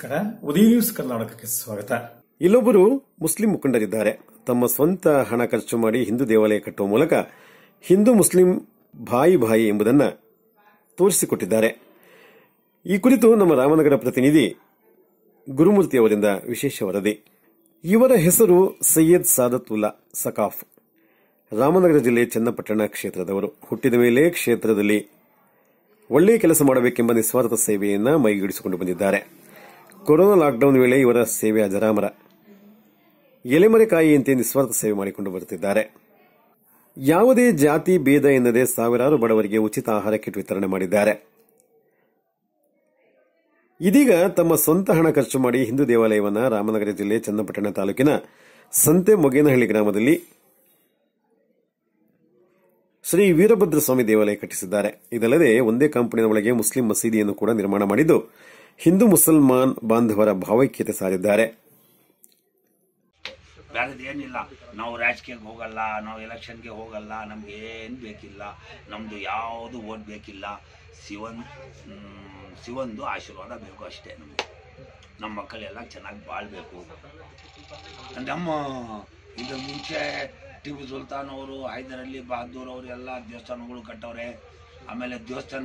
ನಮಸ್ಕಾರ ಉದಯ ನ್ಯೂಸ್ ಕರ್ನಾಟಕಕ್ಕೆ ಸ್ವಾಗತ ಇಲ್ಲೊಬ್ಬರು ಮುಸ್ಲಿಂ ಮುಖಂಡರಿದ್ದಾರೆ ತಮ್ಮ ಸ್ವಂತ ಹಣ ಖರ್ಚು ಮಾಡಿ ಹಿಂದೂ ದೇವಾಲಯ ಕಟ್ಟುವ ಮೂಲಕ ಹಿಂದೂ ಮುಸ್ಲಿಂ ಭಾಯಿ ಭಾಯಿ ಎಂಬುದನ್ನು ತೋರಿಸಿಕೊಟ್ಟಿದ್ದಾರೆ ಈ ಕುರಿತು ನಮ್ಮ ರಾಮನಗರ ಪ್ರತಿನಿಧಿ ಗುರುಮೂರ್ತಿ ಅವರಿಂದ ವಿಶೇಷ ವರದಿ ಇವರ ಹೆಸರು ಸೈಯದ್ ಸಾದತ್ ಉಲ್ಲಾ ಸಕಾಫ್ ರಾಮನಗರ ಜಿಲ್ಲೆ ಚನ್ನಪಟ್ಟಣ ಕ್ಷೇತ್ರದವರು ಹುಟ್ಟಿದ ಮೇಲೆ ಕ್ಷೇತ್ರದಲ್ಲಿ ಒಳ್ಳೆಯ ಕೆಲಸ ಮಾಡಬೇಕೆಂಬ ನಿಸ್ವಾರ್ಥ ಸೇವೆಯನ್ನ ಮೈಗೂಡಿಸಿಕೊಂಡು ಬಂದಿದ್ದಾರೆ ಕೊರೋನಾ ಲಾಕ್ಡೌನ್ ವೇಳೆ ಇವರ ಸೇವೆ ಅಜರಾಮರ ಎಲೆಮರೆಕಾಯಿಯಂತೆ ನಿಸ್ವಾರ್ಥ ಸೇವೆ ಮಾಡಿಕೊಂಡು ಬರುತ್ತಿದ್ದಾರೆ ಯಾವುದೇ ಜಾತಿ ಭೇದ ಎನ್ನದೆ ಸಾವಿರಾರು ಬಡವರಿಗೆ ಉಚಿತ ಆಹಾರ ಕಿಟ್ ವಿತರಣೆ ಮಾಡಿದ್ದಾರೆ ಇದೀಗ ತಮ್ಮ ಸ್ವಂತ ಹಣ ಖರ್ಚು ಮಾಡಿ ಹಿಂದೂ ದೇವಾಲಯವನ್ನ ರಾಮನಗರ ಜಿಲ್ಲೆ ಚನ್ನಪಟ್ಟಣ ತಾಲೂಕಿನ ಸಂತೆ ಮೊಗೇನಹಳ್ಳಿ ಗ್ರಾಮದಲ್ಲಿ ಶ್ರೀ ವೀರಭದ್ರ ಸ್ವಾಮಿ ದೇವಾಲಯ ಕಟ್ಟಿಸಿದ್ದಾರೆ ಇದಲ್ಲದೆ ಒಂದೇ ಕಾಂಪೌಂಡಿನ ಒಳಗೆ ಮುಸ್ಲಿಂ ಮಸೀದಿಯನ್ನು ಕೂಡ ನಿರ್ಮಾಣ ಮಾಡಿದ್ದು ಹಿಂದೂ ಮುಸಲ್ಮಾನ್ ಬಾಂಧವರ ಭಾವೈಕ್ಯತೆ ಸಾರಿದ್ದಾರೆ ಬೇರೆದು ಏನಿಲ್ಲ ನಾವು ರಾಜಕೀಯಕ್ಕೆ ಹೋಗಲ್ಲ ನಾವು ಎಲೆಕ್ಷನ್ಗೆ ಹೋಗಲ್ಲ ನಮ್ಗೆ ಏನು ಬೇಕಿಲ್ಲ ನಮ್ಮದು ಯಾವುದು ಓಟ್ ಬೇಕಿಲ್ಲ ಶಿವನ್ ಮ್, ಶಿವಂದು ಆಶೀರ್ವಾದ ಬೇಕು ಅಷ್ಟೇ ನಮಗೆ ನಮ್ಮ ಮಕ್ಕಳೆಲ್ಲ ಚೆನ್ನಾಗಿ ಬಾಳ್ಬೇಕು ನಮ್ಮ ಇದು ಮುಂಚೆ ಟಿಪ್ಪು ಸುಲ್ತಾನ್ ಅವರು ಹೈದರಾಲಿ ಬಹದ್ದೂರ್ ಅವರು ಎಲ್ಲ ದೇವಸ್ಥಾನಗಳು ಕಟ್ಟವ್ರೆ ಆಮೇಲೆ ದೇವಸ್ಥಾನ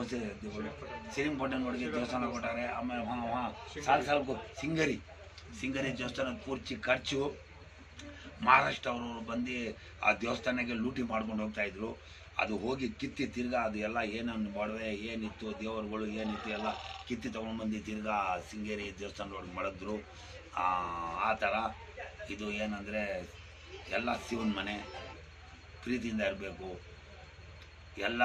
ಶ್ರೀರಂಗಪಟ್ಟಣಗಳಿಗೆ ದೇವಸ್ಥಾನ ಕೊಟ್ಟಾರೆ ಆಮೇಲೆ ಹಾಂ ಹಾಂ ಸಾಲು ಸಾಲು ಸಿಂಗರಿ ಸಿಂಗರಿ ದೇವಸ್ಥಾನದ ಪೂರ್ತಿ ಖರ್ಚು ಮಹಾರಾಷ್ಟ್ರ ಅವರು ಬಂದು ಆ ದೇವಸ್ಥಾನಕ್ಕೆ ಲೂಟಿ ಮಾಡ್ಕೊಂಡು ಹೋಗ್ತಾ ಇದ್ರು ಅದು ಹೋಗಿ ಕಿತ್ತಿ ತಿರ್ಗಾ ಅದು ಎಲ್ಲ ಏನನ್ನು ಮಾಡವೆ ಏನಿತ್ತು ದೇವರುಗಳು ಏನಿತ್ತು ಎಲ್ಲ ಕಿತ್ತಿ ತೊಗೊಂಡು ಬಂದು ತಿರ್ಗಾ ಸಿಂಗೇರಿ ದೇವಸ್ಥಾನದೊಳಗೆ ಮಾಡಿದ್ರು ಆ ಆ ಥರ ಇದು ಏನಂದರೆ ಎಲ್ಲ ಶಿವನ ಮನೆ ಪ್ರೀತಿಯಿಂದ ಇರಬೇಕು ಎಲ್ಲ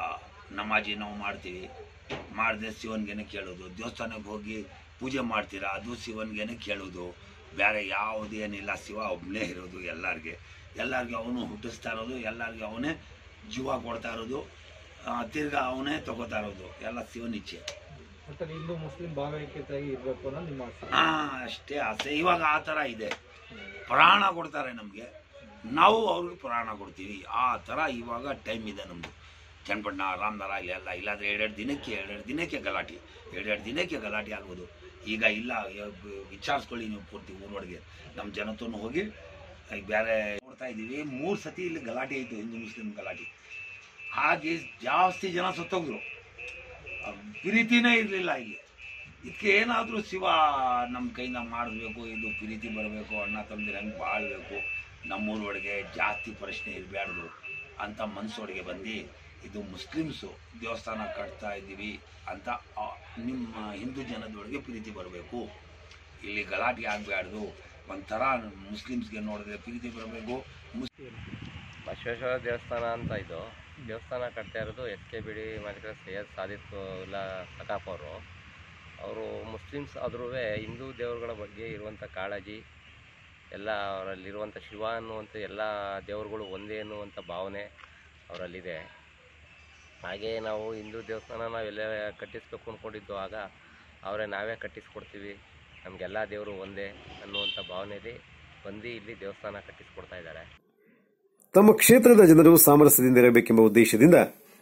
ನಮಾಜಿ ನಾವು ಮಾಡ್ತೀವಿ ಮಾಡದೆ ಶಿವನ್ಗೆನೆ ಕೇಳೋದು ದೇವಸ್ಥಾನಕ್ಕೆ ಹೋಗಿ ಪೂಜೆ ಮಾಡ್ತೀರಾ ಅದು ಶಿವನ್ಗೆನೆ ಕೇಳೋದು ಬೇರೆ ಯಾವುದೇನಿಲ್ಲ ಶಿವ ಒಬ್ಬನೇ ಇರೋದು ಎಲ್ಲರಿಗೆ ಎಲ್ಲರಿಗೆ ಅವನು ಹುಟ್ಟಿಸ್ತಾ ಇರೋದು ಎಲ್ಲರಿಗೆ ಅವನೇ ಜೀವ ಕೊಡ್ತಾ ಇರೋದು ಆ, ತಿರ್ಗಾ ಅವನೇ ತಗೋತಾ ಇರೋದು ಎಲ್ಲ ಶಿವನ ಇಚ್ಛೆ ಒಟ್ಟಲ್ಲಿ ಹಿಂದೂ ಮುಸ್ಲಿಂ ಭಾವೈಕ್ಯತೆಯಾಗಿ ಇರಬೇಕು ಅನ್ನೋ ನಿಮ್ಮ ಆಸೆ ಹಾ ಅಷ್ಟೇ ಆಸೆ ಇವಾಗ ಆ ಥರ ಇದೆ ಪ್ರಾಣ ಕೊಡ್ತಾರೆ ನಮಗೆ ನಾವು ಅವ್ರಿಗೆ ಪ್ರಾಣ ಕೊಡ್ತೀವಿ ಆ ಥರ ಇವಾಗ ಟೈಮ್ ಇದೆ ನಮ್ಮದು ಚನ್ನಪಟ್ಟಣ ರಾಮನಗರ ಇಲ್ಲಿ ಎಲ್ಲ ಇಲ್ಲಾಂದ್ರೆ ಎರಡೆರಡು ದಿನಕ್ಕೆ ಎರಡೆರಡು ದಿನಕ್ಕೆ ಗಲಾಟೆ ಎರಡೆರಡು ದಿನಕ್ಕೆ ಗಲಾಟೆ ಆಗೋದು ಈಗ ಇಲ್ಲ ಯ- ಬ- ವಿಚಾರಿಸ್ಕೊಳ್ಳಿ ನೀವು ಪೂರ್ತಿ ಊರೊಳಗೆ ನಮ್ಮ ಜನತನು ಹೋಗಿ ಈಗ ಬೇರೆ ನೋಡ್ತಾ ಇದ್ದೀವಿ ಮೂರು ಸತಿ ಇಲ್ಲಿ ಗಲಾಟೆ ಆಯಿತು ಹಿಂದೂ ಮುಸ್ಲಿಂ ಗಲಾಟೆ ಹಾಗೆ ಜಾಸ್ತಿ ಜನ ಸತ್ತೋಗಿದ್ರು ಆ, ಪ್ರೀತಿನೇ ಇರಲಿಲ್ಲ ಇಲ್ಲಿ ಇದಕ್ಕೆ ಏನಾದರೂ ಶಿವ ನಮ್ಮ ಕೈಯಿಂದ ಮಾಡಬೇಕು ಇದು ಪ್ರೀತಿ ಬರಬೇಕು ಅಣ್ಣ ತಮ್ಮದಿರ ಹೆಂಗೆ ಬಾಳಬೇಕು ನಮ್ಮೂರೊಳಗೆ ಜಾಸ್ತಿ ಪ್ರಶ್ನೆ ಇರಬಾರ್ದು ಅಂತ ಮನಸ್ಸೊಳಗೆ ಬಂದು ಇದು ಮುಸ್ಲಿಮ್ಸು ದೇವಸ್ಥಾನ ಕಟ್ತಾ ಇದ್ದೀವಿ ಅಂತ ಆ, ನಿಮ್ಮ ಹಿಂದೂ ಜನದೊಳಗೆ ಪ್ರೀತಿ ಬರಬೇಕು ಇಲ್ಲಿ ಗಲಾಟೆ ಆಗಬಾರ್ದು ಒಂಥರ ಮುಸ್ಲಿಮ್ಸ್ಗೆ ನೋಡಿದ್ರೆ ಪ್ರೀತಿ ಬರಬೇಕು ಮುಸ್ ಬಸವೇಶ್ವರ ದೇವಸ್ಥಾನ ಅಂತ ಇದು ದೇವಸ್ಥಾನ ಕಟ್ತಾ ಇರೋದು ಎಸ್ ಕೆ ಬಿ ಡಿ ಮಾಡಿದ್ರೆ ಸೈಯದ್ ಸಾದಿತ್ ಉಲ್ಲಾ ಸಕಾಫ್ ಅವರು ಅವರು ಮುಸ್ಲಿಮ್ಸ್ ಆದ್ರೂ ಹಿಂದೂ ದೇವರುಗಳ ಬಗ್ಗೆ ಇರುವಂಥ ಕಾಳಜಿ ಎಲ್ಲ ಅವರಲ್ಲಿರುವಂಥ ಶಿವ ಅನ್ನುವಂಥ ಎಲ್ಲ ದೇವರುಗಳು ಒಂದೇ ಅನ್ನುವಂಥ ಭಾವನೆ ಅವರಲ್ಲಿದೆ ಹಾಗೆ ನಾವು ಹಿಂದೂ ದೇವಸ್ಥಾನ ನಾವೆಲ್ಲ ಕಟ್ಟಿಸ್ಬೇಕು ಅಂದ್ಕೊಂಡಿದ್ದು ಆಗ ಅವರೇ ನಾವೇ ಕಟ್ಟಿಸ್ಕೊಡ್ತೀವಿ ನಮಗೆಲ್ಲ ದೇವರು ಒಂದೇ ಅನ್ನುವಂಥ ಭಾವನೆಯಲ್ಲಿ ಬಂದು ಇಲ್ಲಿ ದೇವಸ್ಥಾನ ಕಟ್ಟಿಸ್ಕೊಡ್ತಾ ಇದ್ದಾರೆ ತಮ್ಮ ಕ್ಷೇತ್ರದ ಜನರು ಸಾಮರಸ್ಯದಿಂದ ಇರಬೇಕೆಂಬ ಉದ್ದೇಶದಿಂದ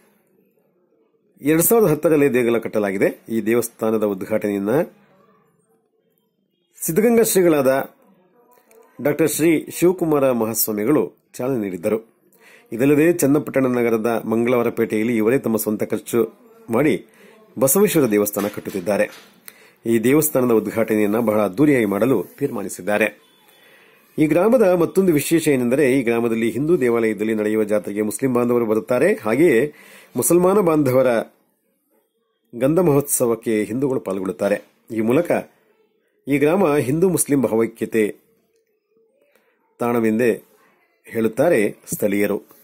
ಎರಡ್ ಸಾವಿರದ ಹತ್ತರಲ್ಲಿ ದೇಗುಲ ಕಟ್ಟಲಾಗಿದೆ ಈ ದೇವಸ್ಥಾನದ ಉದ್ಘಾಟನೆಯನ್ನ ಸಿದ್ಧಗಂಗಾ ಶ್ರೀಗಳಾದ ಡಾಕ್ಟರ್ ಶ್ರೀ ಶಿವಕುಮಾರ ಮಹಾಸ್ವಾಮಿಗಳು ಚಾಲನೆ ನೀಡಿದ್ದರು ಇದಲ್ಲದೆ ಚನ್ನಪಟ್ಟಣ ನಗರದ ಮಂಗಳವಾರಪೇಟೆಯಲ್ಲಿ ಇವರೇ ತಮ್ಮ ಸ್ವಂತ ಖರ್ಚು ಮಾಡಿ ಬಸವೇಶ್ವರ ದೇವಸ್ಥಾನ ಕಟ್ಟುತ್ತಿದ್ದಾರೆ ಈ ದೇವಸ್ಥಾನದ ಉದ್ಘಾಟನೆಯನ್ನ ಬಹಳ ಅದ್ದೂರಿಯಾಗಿ ಮಾಡಲು ತೀರ್ಮಾನಿಸಿದ್ದಾರೆ ಈ ಗ್ರಾಮದ ಮತ್ತೊಂದು ವಿಶೇಷ ಏನೆಂದರೆ ಈ ಗ್ರಾಮದಲ್ಲಿ ಹಿಂದೂ ದೇವಾಲಯದಲ್ಲಿ ನಡೆಯುವ ಜಾತ್ರೆಗೆ ಮುಸ್ಲಿಂ ಬಾಂಧವರು ಬರುತ್ತಾರೆ ಹಾಗೆಯೇ ಮುಸಲ್ಮಾನ ಬಾಂಧವರ ಗಂಧ ಮಹೋತ್ಸವಕ್ಕೆ ಹಿಂದೂಗಳು ಪಾಲ್ಗೊಳ್ಳುತ್ತಾರೆ ಈ ಮೂಲಕ ಈ ಗ್ರಾಮ ಹಿಂದೂ ಮುಸ್ಲಿಂ ಭಾವೈಕ್ಯತೆ ತಾಣವೆಂದೇ ಹೇಳುತ್ತಾರೆ ಸ್ಥಳೀಯರು